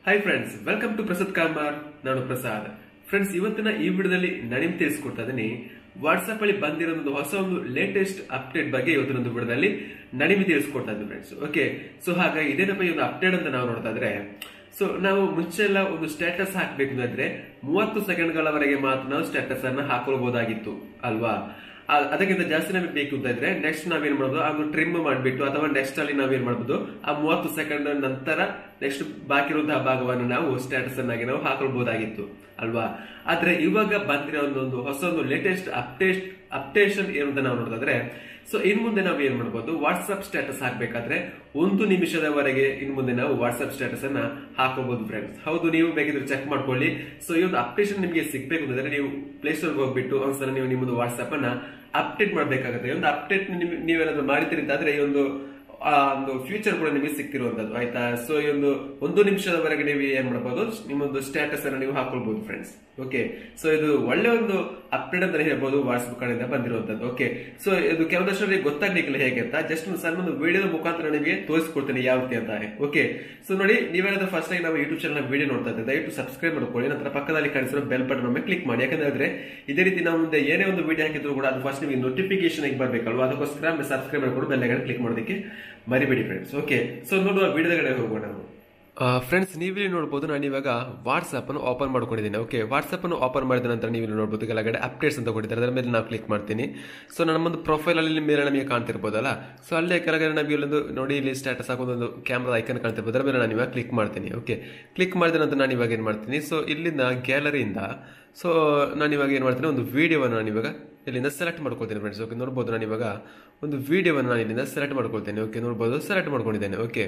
hi friends welcome to Prasad Kamar ನಾನು Prasad friends ಇವತ್ತಿನ ಈ ವಿಡಿಯೋದಲ್ಲಿ ನಾನು ನಿಮ್ಗೆ ತಿಳಿಸ್ಕೊಡ್ತಾ ಇದೀನಿ ವಾಟ್ಸ್ಆಪ್ ಅಲ್ಲಿ ಬಂದಿರೋ ಒಂದು ಹೊಸ ಒಂದು ಲೇಟೆಸ್ಟ್ ಅಪ್ಡೇಟ್ ಬಗ್ಗೆ ಇವತ್ತಿನ ಒಂದು ವಿಡಿಯೋದಲ್ಲಿ ನಾನು ನಿಮಗೆ ತಿಳಿಸ್ಕೊಡ್ತಾ ಇದ್ದೀನಿ ಫ್ರೆಂಡ್ಸ್ ಓಕೆ ಸೊ ಹಾಗಾಗಿ ಇದೇನಪ್ಪ ಈ ಒಂದು ಅಪ್ಡೇಟ್ ಅಂತ ನಾವು ನೋಡ್ತಾ ಇದ್ರೆ ಸೊ ನಾವು ಮುಂಚೆ ಎಲ್ಲ ಒಂದು ಸ್ಟೇಟಸ್ ಹಾಕ್ಬೇಕು ಅಂದ್ರೆ ಮೂವತ್ತು ಸೆಕೆಂಡ್ಗಳವರೆಗೆ ಮಾತ್ರ ನಾವು ಸ್ಟೇಟಸ್ ಅನ್ನ ಹಾಕೊಳ್ಬಹುದಾಗಿತ್ತು ಅಲ್ವಾ ಆ- ಅದಕ್ಕಿಂತ ಜಾಸ್ತಿ ನಮಗೆ ಬೇಕು ಅಂತ ಇದ್ರೆ ನೆಕ್ಸ್ಟ್ ನಾವೇನ್ ಮಾಡೋದು ಅದು ಟ್ರಿಮ್ ಮಾಡ್ಬಿಟ್ಟು ಅಥವಾ ನೆಕ್ಸ್ಟ್ ಅಲ್ಲಿ ನಾವೇನ್ ಮಾಡಬಹುದು ಆ ಮೂವತ್ತು ಸೆಕೆಂಡ್ ನಂತರ ನೆಕ್ಸ್ಟ್ ಬಾಕಿ ಇರುವಂತಹ ಭಾಗವನ್ನು ನಾವು ಸ್ಟೇಟಸ್ ಅನ್ನಾಗಿ ನಾವು ಹಾಕೊಳ್ಬಹುದಾಗಿತ್ತು ಅಲ್ವಾ ಆದ್ರೆ ಇವಾಗ ಬಂದಿರೋ ಒಂದೊಂದು ಹೊಸ ಒಂದು ಲೇಟೆಸ್ಟ್ ಅಪ್ಡೇಟ್ ಅಪ್ಡೇಷನ್ ಏನು ಅಂತ ನಾವು ನೋಡಿದ್ರೆ ಸೊ ಇನ್ ಮುಂದೆ ನಾವು ಏನ್ ಮಾಡಬಹುದು ವಾಟ್ಸ್ಆಪ್ ಸ್ಟೇಟಸ್ ಹಾಕ್ಬೇಕಾದ್ರೆ ಒಂದು ನಿಮಿಷದವರೆಗೆ ಇನ್ ಮುಂದೆ ನಾವು ವಾಟ್ಸ್ಆಪ್ ಸ್ಟೇಟಸ್ ಅನ್ನ ಹಾಕೋಬಹುದು ಫ್ರೆಂಡ್ಸ್ ಹೌದು ನೀವು ಬೇಕಿದ್ರೆ ಚೆಕ್ ಮಾಡ್ಕೊಳ್ಳಿ ಸೊ ಈ ಒಂದು ಅಪ್ಡೇಷನ್ ನಿಮಗೆ ಸಿಗ್ಬೇಕು ಅಂತಂದ್ರೆ ನೀವು ಪ್ಲೇಸ್ಟೋರ್ ಹೋಗ್ಬಿಟ್ಟು ಒಂದ್ಸಲ ನೀವು ನಿಮ್ಮದು ವಾಟ್ಸ್ಆಪ್ ಅನ್ನ ಅಪ್ಡೇಟ್ ಮಾಡ್ಬೇಕಾಗುತ್ತೆ ಈ ಒಂದು ಅಪ್ಡೇಟ್ ನೀವೇನಾದ್ರೂ ಮಾಡಿದ್ರಿ ಅಂತಾದ್ರೆ ಈ ಒಂದು ಆ ಒಂದು ಫ್ಯೂಚರ್ ಕೂಡ ನಿಮಗೆ ಸಿಕ್ತಿರುವಂತದ್ದು ಆಯ್ತಾ ಸೊ ಈ ಒಂದು ಒಂದು ನಿಮಿಷದವರೆಗೆ ನೀವು ಏನ್ ಮಾಡಬಹುದು ನಿಮ್ಮೊಂದು ಸ್ಟೇಟಸ್ ಅನ್ನು ನೀವು ಹಾಕೊಳ್ಬಹುದು ಫ್ರೆಂಡ್ಸ್ ಓಕೆ ಸೊ ಇದು ಒಳ್ಳೆ ಒಂದು ಅಪ್ಡೇಟ್ ಅಂತ ಹೇಳ್ಬೋದು ವಾಟ್ಸ್ಆಪ್ ಕಡೆಯಿಂದ ಬಂದಿರುವಂತದ್ದು ಓಕೆ ಸೊ ಇದು ಕೆಲವೊಂದಷ್ಟು ಗೊತ್ತಾಗ್ಲಿಕ್ಕಿಲ್ಲ ಹೇಗೆ ಅಂತ ಜಸ್ಟ್ ಒಂದು ಸಣ್ಣ ಒಂದು ವಿಡಿಯೋದ ಮುಖಾಂತರ ನಿಮಗೆ ತೋರಿಸ್ಕೊಡ್ತೇನೆ ಯಾವ ರೀತಿ ಅಂತ ಓಕೆ ಸೊ ನೋಡಿ ನೀವೇನಾದ್ರೂ ಫಸ್ಟ್ ಆಗಿ ನಾವು ಯೂಟ್ಯೂಬ್ ಚಾನಲ್ ವಿಡಿಯೋ ನೋಡ್ತಾ ಇದ್ದೆ ದಯವಿಟ್ಟು ಸಬ್ಸ್ಕ್ರೈಬ್ ಮಾಡ್ಕೊಳ್ಳಿ ನಂತರ ಪಕ್ಕದಲ್ಲಿ ಕಾಣಿಸಿರೋ ಬೆಲ್ ಬಟನ್ ಒಮ್ಮೆ ಕ್ಲಿಕ್ ಮಾಡಿ ಯಾಕಂದ್ರೆ ಇದೇ ರೀತಿ ನಾವು ಮುಂದೆ ಏನೇ ಒಂದು ವಿಡಿಯೋ ಹಾಕಿದ್ರು ಕೂಡ ಅದು ಫಸ್ಟ್ ನಿಮಗೆ ನೋಟಿಫಿಕೇಶನ್ ಆಗಿ ಬರ್ಬೇಕಲ್ವಾ ಅದಕ್ಕೋಸ್ಕರ ಸಬ್ಸ್ಕ್ರೈಬ್ ಮಾಡ್ಕೊಂಡು ಬೆಲ್ ಐಕನ್ ಕ್ಲಿಕ್ ಮಾಡೋದಕ್ಕೆ ಮರಿಬೇಡಿ ಫ್ರೆಂಡ್ಸ್ ಓಕೆ ಸೊ ನೋಡುವ ವಿಡಿಯೋದ ಕಡೆ ಹೋಗೋಣ ನಾವು ಫ್ರೆಂಡ್ಸ್ ನೀವಿಲ್ಲಿ ನೋಡ್ಬೋದು ನಾನು ಇವಾಗ ವಾಟ್ಸಪ್ ಅನ್ನು ಓಪನ್ ಮಾಡ್ಕೊಂಡಿದ್ದೀನಿ ಓಕೆ ವಾಟ್ಸಪ್ ಅನ್ನು ಓಪನ್ ಮಾಡಿದ ನಂತರ ನೀವು ಇಲ್ಲಿ ನೋಡ್ಬೋದು ಕೆಳಗಡೆ ಅಪ್ಡೇಟ್ಸ್ ಅಂತ ಕೊಟ್ಟಿದ್ದಾರೆ ಅದರ ಮೇಲೆ ನಾವು ಕ್ಲಿಕ್ ಮಾಡ್ತೀನಿ ಸೊ ನನ್ನ ಒಂದು ಪ್ರೊಫೈಲ್ ಅಲ್ಲಿ ಮೇಲೆ ನಮಗೆ ಕಾಣ್ತಿರ್ಬೋದಲ್ಲ ಸೊ ಅಲ್ಲೇ ಕೆಳಗಡೆ ನಮಗೆ ಇಲ್ಲೊಂದು ನೋಡಿ ಇಲ್ಲಿ ಸ್ಟೇಟಸ್ ಹಾಕೋದೊಂದು ಕ್ಯಾಮ್ರಾ ಐಕನ್ ಕಾಣ್ತಿರ್ಬೋದು ಅದರ ಮೇಲೆ ನಾನು ಇವಾಗ ಕ್ಲಿಕ್ ಮಾಡ್ತೀನಿ ಓಕೆ ಕ್ಲಿಕ್ ಮಾಡಿದ ನಂತರ ನಾನು ಇವಾಗ ಏನು ಮಾಡ್ತೀನಿ ಸೊ ಇಲ್ಲಿಂದ ಗ್ಯಾಲರಿಯಿಂದ ಸೊ ನಾನು ಇವಾಗ ಏನು ಮಾಡ್ತೀನಿ ಒಂದು ವಿಡಿಯೋವನ್ನು ನಾನು ಇವಾಗ ಇಲ್ಲಿಂದ ಸೆಲೆಕ್ಟ್ ಮಾಡ್ಕೊಳ್ತೀನಿ ಫ್ರೆಂಡ್ಸ್ ಓಕೆ ನೋಡ್ಬೋದು ನಾನು ಇವಾಗ ಒಂದು ವಿಡಿಯೋವನ್ನು ನಾನು ಇಲ್ಲಿಂದ ಸೆಲೆಕ್ಟ್ ಮಾಡ್ಕೊಳ್ತೇನೆ ಓಕೆ ನೋಡ್ಬೋದು ಸೆಲೆಕ್ಟ್ ಮಾಡ್ಕೊಂಡಿದ್ದೇನೆ ಓಕೆ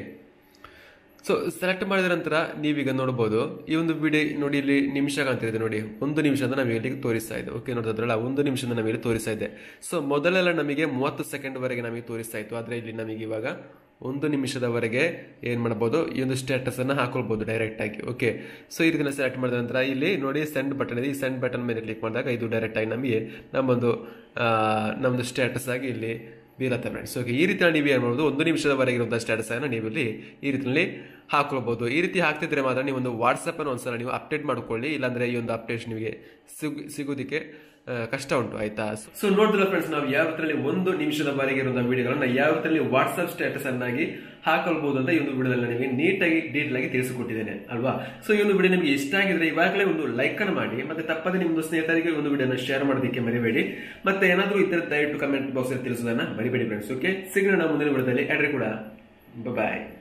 ಸೊ ಸೆಲೆಕ್ಟ್ ಮಾಡಿದ ನಂತರ ನೀವೀಗ ನೋಡ್ಬೋದು ಈ ಒಂದು ವಿಡಿಯೋ ನೋಡಿ ಇಲ್ಲಿ ನಿಮಿಷ ಕಾಣ್ತಿದೆ ನೋಡಿ ಒಂದು ನಿಮಿಷ ಅಂತ ನಮಗೆ ಇಲ್ಲಿ ತೋರಿಸ್ತಾ ಇದೆ ಓಕೆ ನೋಡಿದ್ರಲ್ಲ ಒಂದು ನಿಮಿಷದಿಂದ ನಮಗೆ ಇಲ್ಲಿ ತೋರಿಸ್ತಾ ಇದೆ ಸೊ ಮೊದಲೆಲ್ಲ ನಮಗೆ ಮೂವತ್ತು ಸೆಕೆಂಡ್ ವರೆಗೆ ನಮಗೆ ತೋರಿಸ್ತಾ ಇತ್ತು ಆದ್ರೆ ಇಲ್ಲಿ ನಮಗೆ ಇವಾಗ ಒಂದು ನಿಮಿಷದವರೆಗೆ ಏನ್ ಮಾಡಬಹುದು ಈ ಒಂದು ಸ್ಟೇಟಸ್ ಅನ್ನ ಹಾಕೊಳ್ಬಹುದು ಡೈರೆಕ್ಟ್ ಆಗಿ ಓಕೆ ಸೊ ಇದನ್ನ ಸೆಲೆಕ್ಟ್ ಮಾಡಿದ ನಂತರ ಇಲ್ಲಿ ನೋಡಿ ಸೆಂಡ್ ಬಟನ್ ಇದೆ ಈ ಸೆಂಡ್ ಬಟನ್ ಮೇಲೆ ಕ್ಲಿಕ್ ಮಾಡಿದಾಗ ಇದು ಡೈರೆಕ್ಟ್ ಆಗಿ ನಮಗೆ ನಮ್ಮೊಂದು ಆ, ನಮ್ಮದು ಸ್ಟೇಟಸ್ ಆಗಿ ಇಲ್ಲಿ ಬೀರತ್ತೆ ಫ್ರೆಂಡ್ಸ್ ಓಕೆ ಈ ರೀತಿ ನೀವು ಏನು ಮಾಡ್ಬೋದು ಒಂದು ನಿಮಿಷದವರೆಗೆ ಇರುವಂತಹ ಸ್ಟೇಟಸ್ ಅನ್ನು ನೀವು ಇಲ್ಲಿ ಈ ರೀತಿಯಲ್ಲಿ ಹಾಕೊಳ್ಬಹುದು ಈ ರೀತಿ ಹಾಕ್ತಿದ್ರೆ ಮಾತ್ರ ನೀವು ಒಂದು ವಾಟ್ಸಪ್ ಅನ್ನು ಒಂದ್ಸಲ ನೀವು ಅಪ್ಡೇಟ್ ಮಾಡ್ಕೊಳ್ಳಿ ಇಲ್ಲಾಂದ್ರೆ ಈ ಒಂದು ಅಪ್ಡೇಟ್ ನಿಮಗೆ ಸಿಗ್ ಸಿಗೋದಕ್ಕೆ ಆ, ಕಷ್ಟ ಉಂಟು ಆಯ್ತಾ ಸೊ ನೋಡಿದ್ರೆ ಫ್ರೆಂಡ್ಸ್ ನಾವು ಯಾವ ರೀತಿಯಲ್ಲಿ ಒಂದು ನಿಮಿಷದವರೆಗೆ ಇರುವಂತಹ ವಿಡಿಯೋಗಳನ್ನ ಯಾವ ರೀತಿಯಲ್ಲಿ ವಾಟ್ಸ್ಆಪ್ ಸ್ಟೇಟಸ್ ಅನ್ನಾಗಿ ಹಾಕೊಳ್ಬಹುದು ಅಂತ ಈ ಒಂದು ವಿಡಿಯೋದಲ್ಲಿ ನಿಮಗೆ ನೀಟಾಗಿ ಡೀಟೇಲ್ ಆಗಿ ತಿಳಿಸಿಕೊಟ್ಟಿದ್ದೇನೆ ಅಲ್ವಾ ಸೊ ಈ ಒಂದು ವಿಡಿಯೋ ನಿಮಗೆ ಇಷ್ಟ ಆಗಿದ್ರೆ ಇವಾಗಲೇ ಒಂದು ಲೈಕ್ ಅನ್ನು ಮಾಡಿ ಮತ್ತೆ ತಪ್ಪದೆ ನಿಮ್ಮ ಸ್ನೇಹಿತರಿಗೆ ಒಂದು ವಿಡಿಯೋನ ಶೇರ್ ಮಾಡೋದಕ್ಕೆ ಮರಿಬೇಡಿ ಮತ್ತೆ ಏನಾದರೂ ಇತರ ದಯವಿಟ್ಟು ಕಮೆಂಟ್ ಬಾಕ್ಸ್ ಅಲ್ಲಿ ತಿಳಿಸೋದನ್ನ ಮರಿಬೇಡಿ ಫ್ರೆಂಡ್ಸ್ ಓಕೆ ಸಿಗೋಣ ಮುಂದಿನ ವಿಡಿಯೋದಲ್ಲಿ ಎಡ್ರಿ ಕೂಡ ಬಾಯ್